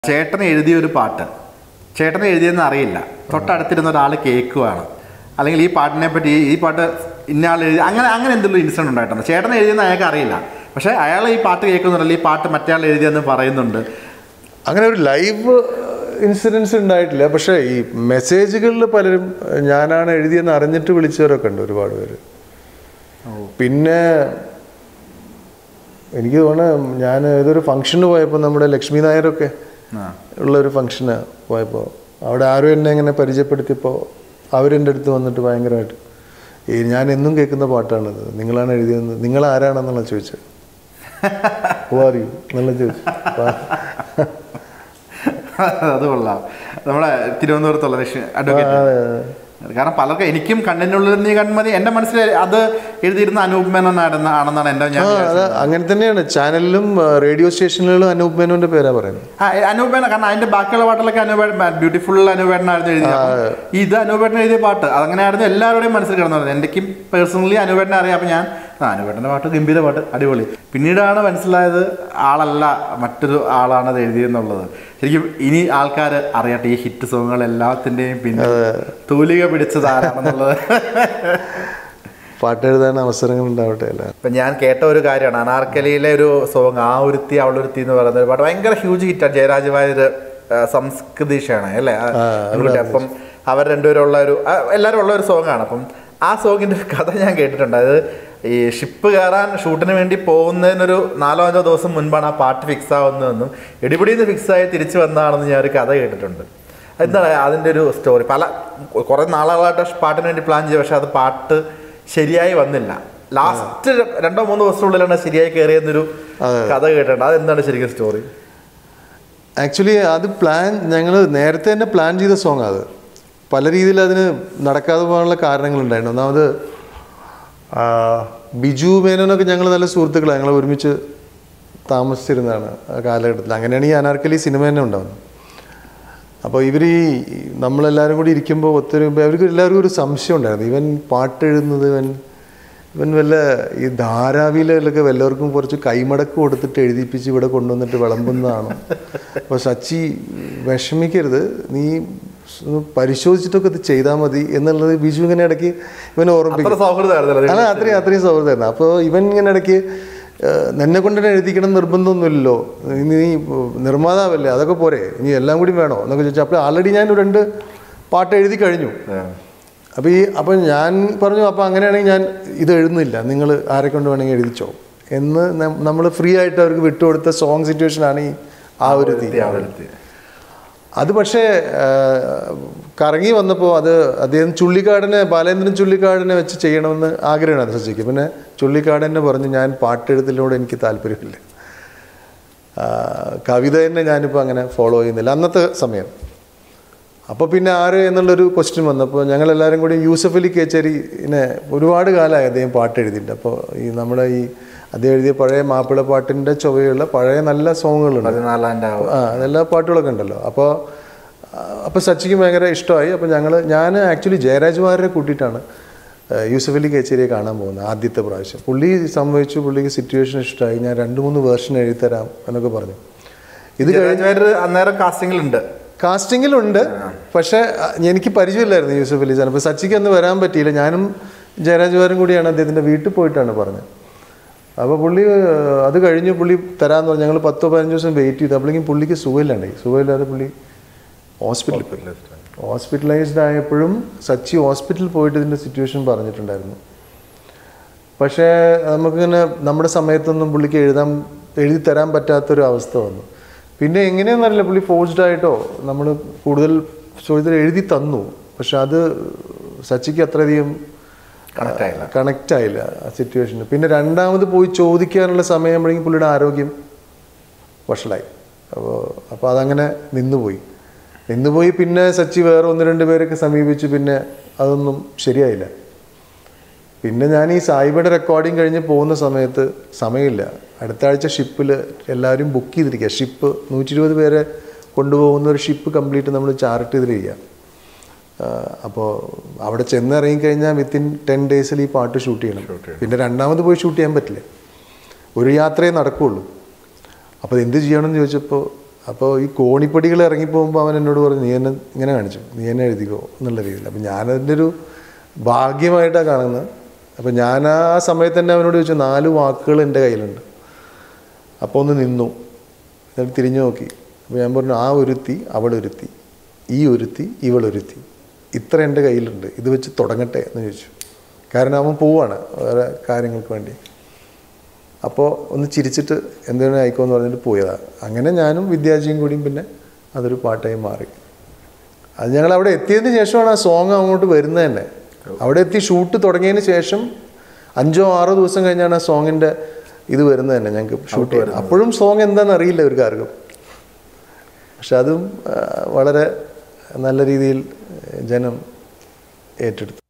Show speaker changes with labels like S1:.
S1: ചേട്ടൻ എഴുതിയ ഒരു പാട്ട് ചേട്ടൻ എഴുതിയെന്ന് അറിയില്ല തൊട്ടടുത്തിരുന്ന ഒരാൾ കേൾക്കുവാണ് അല്ലെങ്കിൽ ഈ പാട്ടിനെ പറ്റി ഈ പാട്ട് ഇന്നയാൾ എഴുതി അങ്ങനെ അങ്ങനെ എന്തെങ്കിലും ഇൻസിഡൻറ്റ് ഉണ്ടായിട്ടുണ്ട് ചേട്ടൻ എഴുതിയെന്ന് അയാൾക്ക് അറിയില്ല പക്ഷേ അയാൾ ഈ പാട്ട് കേൾക്കുന്നുണ്ടല്ലോ ഈ പാട്ട് മറ്റേ ആൾ എഴുതിയെന്ന് പറയുന്നുണ്ട്
S2: അങ്ങനെ ഒരു ലൈവ് ഇൻസിഡൻസ് ഉണ്ടായിട്ടില്ല പക്ഷേ ഈ മെസ്സേജുകളിൽ പലരും ഞാനാണ് എഴുതിയെന്ന് അറിഞ്ഞിട്ട് വിളിച്ചവരൊക്കെ ഉണ്ട് ഒരുപാട് പേര് പിന്നെ എനിക്ക് തോന്നുന്നു ഞാൻ ഏതൊരു ഫംഗ്ഷന് പോയപ്പോൾ നമ്മുടെ ലക്ഷ്മി നായരൊക്കെ
S1: ആ.
S2: ഉള്ളൊരു ഫംഗ്ഷന് പോയപ്പോൾ അവിടെ ആരും എന്നെ ഇങ്ങനെ പരിചയപ്പെടുത്തിയപ്പോൾ അവരെൻ്റെ അടുത്ത് വന്നിട്ട് ഭയങ്കരമായിട്ട് ഈ ഞാൻ എന്നും കേൾക്കുന്ന പാട്ടാണിത് നിങ്ങളാണ് എഴുതിയത് നിങ്ങൾ ആരാണെന്നുള്ള ചോദിച്ചത് ഹു ആർ യു എന്നുള്ള ചോദിച്ചു അപ്പൊ
S1: അത് കൊള്ളാം നമ്മുടെ തിരുവനന്തപുരത്തുള്ള ലക്ഷ്മി അഡ്വക്കേറ്റ് കാരണം പലർക്കും എനിക്കും കണ്ണിനുള്ളിൽ നീ കൺമതി എൻ്റെ മനസ്സിൽ അത് എഴുതിയിരുന്ന അനൂപ് മേനോൻ ആണെന്ന്- ആണെന്നാണ് എൻ്റെ ഞാൻ
S2: ആ അത് അങ്ങനെ തന്നെയാണ് ചാനലിലും റേഡിയോ സ്റ്റേഷനുകളിലും അനൂപ് മേനോന്റെ പേരാ പറയുന്നത്
S1: ആ, അനൂപേണ കാരണം അതിന്റെ ബാക്കിയുള്ള പാട്ടിലൊക്കെ അനൂപേട്ടൻ ബ്യൂട്ടിഫുൾ അനൂപേട്ടനായിരുന്നു എഴുതിയത് അപ്പം ഇത് അനൂപേട്ടൻ എഴുതിയ പാട്ട് അതങ്ങനെയായിരുന്നു എല്ലാവരുടെയും മനസ്സിൽ കിടന്നത് എനിക്കും പേഴ്സണലി അനൂപേട്ടനെ അറിയാം അപ്പം ഞാൻ ആ അനൂപേട്ടൻ്റെ പാട്ട് ഗംഭീര പാട്ട് അടിപൊളി പിന്നീടാണ് മനസ്സിലായത് ആളല്ല മറ്റൊരു ആളാണ് അത് എഴുതിയെന്നുള്ളത് ശരിക്കും ഇനി ആൾക്കാർ അറിയട്ടെ ഈ ഹിറ്റ് സോങ്ങുകൾ എല്ലാത്തിൻ്റെയും പിന്നെ തൂലിക പിടിച്ചത് ആരാണെന്നുള്ളത്
S2: പാട്ട് എഴുതാൻ അവസരങ്ങൾ ഉണ്ടാവട്ടെ അല്ല
S1: ഇപ്പം ഞാൻ കേട്ട ഒരു കാര്യമാണ് അനാർക്കലിയിലെ ഒരു സോങ് ആ ഒരുത്തി അവളൊരുത്തി എന്ന് പറയുന്ന ഒരു പാട്ട് ഭയങ്കര ഹ്യൂജ് ഹിറ്റാണ് ജയരാജ് വാര്യർ സംസ്കൃതീഷാണ് അല്ലേ ആ പെൺകുട്ടി. അപ്പം അവർ രണ്ടുപേരുള്ള ഒരു ആ, എല്ലാവരും ഉള്ള ഒരു സോങ്ങാണ് അപ്പം ആ സോങ്ങിൻ്റെ കഥ ഞാൻ കേട്ടിട്ടുണ്ട് അതായത് ഈ ഷിപ്പ് കയറാൻ ഷൂട്ടിന് വേണ്ടി പോകുന്നതിനൊരു നാലോ അഞ്ചോ ദിവസം മുൻപാണ് ആ പാട്ട് ഫിക്സ് ആവുന്നതെന്നും ഇടിപിടിയിൽ നിന്ന് ഫിക്സ് ആയി തിരിച്ചു വന്നതാണെന്ന് ഞാൻ ഒരു കഥ കേട്ടിട്ടുണ്ട് എന്താണ് അതിൻ്റെ ഒരു സ്റ്റോറി പല കുറേ നാളുകളായിട്ട് പാട്ടിന് വേണ്ടി പ്ലാൻ ചെയ്തു പക്ഷെ അത് പാട്ട് ശരിയായി വന്നില്ല ലാസ്റ്റ് രണ്ടോ മൂന്നോ ദിവസത്തിനുള്ളിലാണ് ശരിയായി കയറിയെന്നൊരു കഥ കേട്ടിട്ടുണ്ട് അതെന്താണ് ശരിക്കും സ്റ്റോറി
S2: ആക്ച്വലി അത് പ്ലാൻ ഞങ്ങൾ നേരത്തെ തന്നെ പ്ലാൻ ചെയ്ത സോങ് അത് പല രീതിയിൽ അതിന് നടക്കാതെ പോകാനുള്ള കാരണങ്ങളുണ്ടായിരുന്നു ഒന്നാമത് ആ, ബിജു മേനോനൊക്കെ ഞങ്ങൾ നല്ല സുഹൃത്തുക്കളാണ് ഞങ്ങൾ ഒരുമിച്ച് താമസിച്ചിരുന്നതാണ് ആ കാലഘട്ടത്തിൽ അങ്ങനെയാണ് ഈ അനാർക്കലി സിനിമ തന്നെ ഉണ്ടാകുന്നത് അപ്പോൾ ഇവർ ഈ നമ്മളെല്ലാവരും കൂടി ഇരിക്കുമ്പോൾ ഒത്തിരി അവർക്ക് എല്ലാവർക്കും ഒരു സംശയം ഉണ്ടായിരുന്നു ഇവൻ പാട്ട് എഴുതുന്നത് ഇവൻ ഇവൻ വല്ല ഈ ധാരാവിലൊക്കെ വല്ലവർക്കും കുറച്ച് കൈമടക്ക് കൊടുത്തിട്ട് എഴുതിപ്പിച്ച് ഇവിടെ കൊണ്ടുവന്നിട്ട് വിളമ്പുന്നതാണോ അപ്പോൾ സച്ചി വിഷമിക്കരുത് നീ ഒന്ന് പരിശോധിച്ചിട്ടൊക്കെ ഇത് ചെയ്താൽ മതി എന്നുള്ളത് ബിജു ഇങ്ങനെ ഇടയ്ക്ക് ഇവനെ ഓർമ്മിപ്പിക്കും
S1: അത്ര സൗഹൃദമായിരുന്നല്ലോ
S2: അല്ല അത്രയും അത്രയും സൗഹൃദമായിരുന്നു അപ്പോൾ ഇവൻ ഇങ്ങനെ ഇടയ്ക്ക് ഏഹ്, നിന്നെ കൊണ്ട് തന്നെ എഴുതിക്കണം നിർബന്ധമൊന്നുമില്ലല്ലോ ഇനി നീ നിർമ്മാതാവല്ലേ അതൊക്കെ പോരെ ഇനി എല്ലാം കൂടി വേണോ എന്നൊക്കെ ചോദിച്ചാൽ അപ്പോൾ ആൾറെഡി ഞാൻ രണ്ട് പാട്ട് എഴുതി കഴിഞ്ഞു അപ്പോൾ ഈ അപ്പോൾ ഞാൻ പറഞ്ഞു അപ്പോൾ അങ്ങനെയാണെങ്കിൽ ഞാൻ ഇത് എഴുതുന്നില്ല നിങ്ങൾ ആരെ കൊണ്ട് വേണമെങ്കിൽ എഴുതിച്ചോ എന്ന് നമ്മൾ ഫ്രീ ആയിട്ട് അവർക്ക് വിട്ടുകൊടുത്ത സോങ് സിറ്റുവേഷനാണ് ഈ ആ ഒരു തീ അത് പക്ഷേ ആ, കറങ്ങി വന്നപ്പോൾ അത് അദ്ദേഹം ചുള്ളിക്കാടിനെ ബാലേന്ദ്രൻ ചുള്ളിക്കാടിനെ വെച്ച് ചെയ്യണമെന്ന് ആഗ്രഹമാണ് അത് സച്ചിക്ക് പിന്നെ ചുള്ളിക്കാടനെ പറഞ്ഞു ഞാൻ പാട്ടെഴുത്തിലൂടെ എനിക്ക് താല്പര്യമില്ല ആ, കവിത തന്നെ ഞാനിപ്പോൾ അങ്ങനെ ഫോളോ ചെയ്യുന്നില്ല അന്നത്തെ സമയം അപ്പോൾ പിന്നെ ആര് എന്നുള്ളൊരു ക്വസ്റ്റ്യൻ വന്നപ്പോൾ ഞങ്ങളെല്ലാവരും കൂടി യൂസഫ് അലി കേച്ചേരിനെ ഒരുപാട് കാലമായി അദ്ദേഹം പാട്ട് എഴുതിയിട്ടുണ്ട് അപ്പോൾ ഈ നമ്മുടെ ഈ അദ്ദേഹം എഴുതിയ പഴയ മാപ്പിള പാട്ടിൻ്റെ ചുവയുള്ള പഴയ നല്ല സോങ്ങുകളുണ്ട്
S1: പതിനാലാം രാവ്
S2: ആ അതെല്ലാ പാട്ടുകളൊക്കെ ഉണ്ടല്ലോ അപ്പോൾ അപ്പോൾ സച്ചിക്ക് ഭയങ്കര ഇഷ്ടമായി അപ്പോൾ ഞങ്ങൾ ഞാൻ ആക്ച്വലി ജയരാജ് വാര്യരെ കൂട്ടിയിട്ടാണ് ആ, യൂസഫ് അലി കേച്ചേരിയെ കാണാൻ പോകുന്നത് ആദ്യത്തെ പ്രാവശ്യം പുള്ളി സംഭവിച്ചു പുള്ളിക്ക് സിറ്റുവേഷൻ ഇഷ്ടമായി ഞാൻ രണ്ട് മൂന്ന് വേർഷൻ എഴുതിത്തരാം എന്നൊക്കെ പറഞ്ഞു ഇത്
S1: ജയരാജ് വാര്യർ അന്നേരം കാസ്റ്റിംഗിലുണ്ട്
S2: കാസ്റ്റിങ്ങിലുണ്ട് പക്ഷേ ആ, എനിക്ക് പരിചയമില്ലായിരുന്നു യൂസഫ് അലി സാൻ അപ്പോൾ സച്ചിക്ക് അന്ന് വരാൻ പറ്റിയില്ല ഞാനും ജയരാജ് വാരും കൂടിയാണ് അദ്ദേഹത്തിൻ്റെ വീട്ടിൽ പോയിട്ടാണ് പറഞ്ഞത് അപ്പോൾ പുള്ളി ആ, അത് കഴിഞ്ഞ് പുള്ളി തരാമെന്ന് പറഞ്ഞു ഞങ്ങൾ പത്തോ പതിനഞ്ച് ദിവസം വെയിറ്റ് ചെയ്തു അപ്പോഴേക്കും പുള്ളിക്ക് സുഖമില്ലാണ്ടായി സുഖമില്ലാതെ പുള്ളി ഹോസ്പിറ്റലിൽ പോയി ഹോസ്പിറ്റലൈസ്ഡ് ആയപ്പോഴും സച്ചി ഹോസ്പിറ്റലിൽ പോയിട്ട് ഇതിൻ്റെ സിറ്റുവേഷൻ പറഞ്ഞിട്ടുണ്ടായിരുന്നു പക്ഷേ നമുക്കിങ്ങനെ നമ്മുടെ സമയത്തൊന്നും പുള്ളിക്ക് എഴുതാൻ എഴുതി തരാൻ പറ്റാത്തൊരു അവസ്ഥ വന്നു പിന്നെ എങ്ങനെയാണെന്നറിയില്ല പുള്ളി ഫോഴ്സ്ഡ് ആയിട്ടോ നമ്മൾ കൂടുതൽ ചോദ്യത്തിൽ എഴുതി തന്നു പക്ഷെ അത് സച്ചിക്ക് അത്രയധികം
S1: കണക്ട് ആയില്ല
S2: കണക്റ്റ് ആയില്ല ആ സിറ്റുവേഷന് പിന്നെ രണ്ടാമത് പോയി ചോദിക്കാനുള്ള സമയമാകുമ്പോഴേക്കും പുള്ളിയുടെ ആരോഗ്യം വഷളായി അപ്പോൾ അപ്പോൾ അതങ്ങനെ നിന്നുപോയി നിന്നുപോയി പിന്നെ സച്ചി വേറെ ഒന്ന് രണ്ട് പേരൊക്കെ സമീപിച്ചു പിന്നെ അതൊന്നും ശരിയായില്ല പിന്നെ ഞാൻ ഈ സായിബയുടെ റെക്കോർഡിങ് കഴിഞ്ഞ് പോകുന്ന സമയത്ത് സമയമില്ല അടുത്ത ആഴ്ച ഷിപ്പിൽ എല്ലാവരും ബുക്ക് ചെയ്തിരിക്കുക ഷിപ്പ് നൂറ്റി ഇരുപത് പേരെ കൊണ്ടുപോകുന്ന ഒരു ഷിപ്പ് കംപ്ലീറ്റ് നമ്മൾ ചാർട്ട് ചെയ്തിരിക്കുക അപ്പോൾ അവിടെ ചെന്ന് ഇറങ്ങിക്കഴിഞ്ഞാൽ വിത്തിൻ ടെൻ ഡേയ്സിൽ ഈ പാട്ട് ഷൂട്ട് ചെയ്യണം പിന്നെ രണ്ടാമത് പോയി ഷൂട്ട് ചെയ്യാൻ പറ്റില്ല ഒരു യാത്രയെ നടക്കുകയുള്ളൂ അപ്പോൾ എന്ത് ചെയ്യണമെന്ന് ചോദിച്ചപ്പോൾ അപ്പോൾ ഈ കോണിപ്പടികൾ ഇറങ്ങിപ്പോകുമ്പോൾ അവൻ എന്നോട് പറഞ്ഞു നീ എന്നെ ഇങ്ങനെ കാണിച്ചു നീ എന്നെ എഴുതിക്കോ എന്നുള്ള രീതിയിൽ അപ്പോൾ ഞാനതിൻ്റെ ഒരു ഭാഗ്യമായിട്ടാണ് കാണുന്നത് അപ്പോൾ ഞാൻ ആ സമയത്ത് തന്നെ അവനോട് ചോദിച്ചു നാല് വാക്കുകൾ എൻ്റെ കയ്യിലുണ്ട് അപ്പോൾ ഒന്ന് നിന്നു എന്നിട്ട് തിരിഞ്ഞു നോക്കി അപ്പോൾ ഞാൻ പറഞ്ഞു ആ ഒരുത്തി അവിടെ ഒരുത്തി ഈ ഒരുത്തി ഇവളൊരുത്തി ഇത്ര എൻ്റെ കയ്യിലുണ്ട് ഇത് വെച്ച് തുടങ്ങട്ടെ എന്ന് ചോദിച്ചു കാരണം അവൻ പോവാണ് വേറെ കാര്യങ്ങൾക്ക് വേണ്ടി അപ്പോൾ ഒന്ന് ചിരിച്ചിട്ട് എന്തെങ്കിലും ആയിക്കോ എന്ന് പറഞ്ഞിട്ട് പോയതാണ് അങ്ങനെ ഞാനും വിദ്യാജിയും കൂടിയും പിന്നെ അതൊരു പാട്ടായി മാറി അത് ഞങ്ങൾ അവിടെ എത്തിയതിന് ശേഷമാണ് ആ സോങ് അങ്ങോട്ട് വരുന്നത് തന്നെ അവിടെ എത്തി ഷൂട്ട് തുടങ്ങിയതിന് ശേഷം അഞ്ചോ ആറോ ദിവസം കഴിഞ്ഞാണ് ആ സോങ്ങിൻ്റെ ഇത് വരുന്നത് തന്നെ ഞങ്ങൾക്ക് ഷൂട്ട് ചെയ്യുന്നത് അപ്പോഴും സോങ് എന്താണെന്ന് അറിയില്ല ഒരു ആർക്കും പക്ഷെ അതും ആ, വളരെ നല്ല രീതിയിൽ ജനം ഏറ്റെടുത്തു